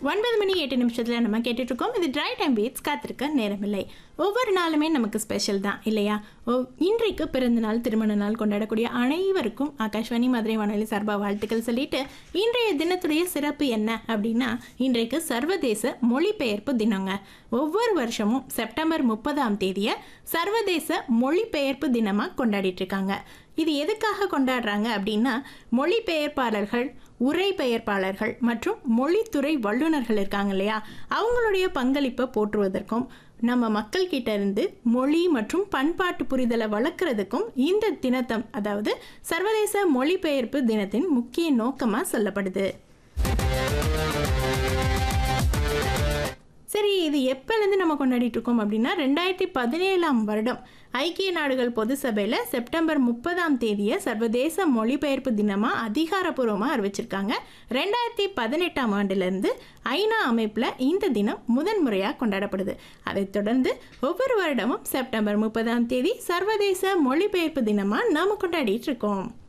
ஒன்பது மணி எட்டு நிமிஷத்தில் நம்ம கேட்டுட்டு இருக்கோம் இது ட்ரை டைம் பீட்ஸ் காத்திருக்க நேரமில்லை ஒவ்வொரு நாளுமே நமக்கு ஸ்பெஷல் தான் இல்லையா ஓ இன்றைக்கு பிறந்த நாள் திருமண நாள் கொண்டாடக்கூடிய அனைவருக்கும் ஆகாஷ்வாணி மதுரை வானொலி சார்பாக வாழ்த்துக்கள் சொல்லிட்டு இன்றைய தினத்துடைய சிறப்பு என்ன அப்படின்னா இன்றைக்கு சர்வதேச மொழிபெயர்ப்பு தினங்க ஒவ்வொரு வருஷமும் செப்டம்பர் முப்பதாம் தேதியை சர்வதேச மொழிபெயர்ப்பு தினமாக கொண்டாடிட்டு இருக்காங்க இது எதுக்காக கொண்டாடுறாங்க அப்படின்னா மொழிபெயர்ப்பாளர்கள் உரை பெயர்ப்பாளர்கள் மற்றும் மொழித்துறை வல்லுநர்கள் இருக்காங்க இல்லையா அவங்களுடைய பங்களிப்பை போற்றுவதற்கும் நம்ம மக்கள் கிட்ட இருந்து மொழி மற்றும் பண்பாட்டு புரிதலை வளர்க்குறதுக்கும் இந்த தினத்தம் அதாவது சர்வதேச மொழிபெயர்ப்பு தினத்தின் முக்கிய நோக்கமாக சொல்லப்படுது சரி இது எப்போலேருந்து நம்ம கொண்டாடிட்டு இருக்கோம் அப்படின்னா ரெண்டாயிரத்தி பதினேழாம் வருடம் ஐக்கிய நாடுகள் பொது சபையில் செப்டம்பர் முப்பதாம் தேதியை சர்வதேச மொழிபெயர்ப்பு தினமாக அதிகாரப்பூர்வமாக அறிவிச்சிருக்காங்க ரெண்டாயிரத்தி பதினெட்டாம் ஆண்டிலிருந்து ஐநா அமைப்பில் இந்த தினம் முதன்முறையாக கொண்டாடப்படுது அதைத் தொடர்ந்து ஒவ்வொரு வருடமும் செப்டம்பர் முப்பதாம் தேதி சர்வதேச மொழிபெயர்ப்பு தினமாக நாம் கொண்டாடிட்டு இருக்கோம்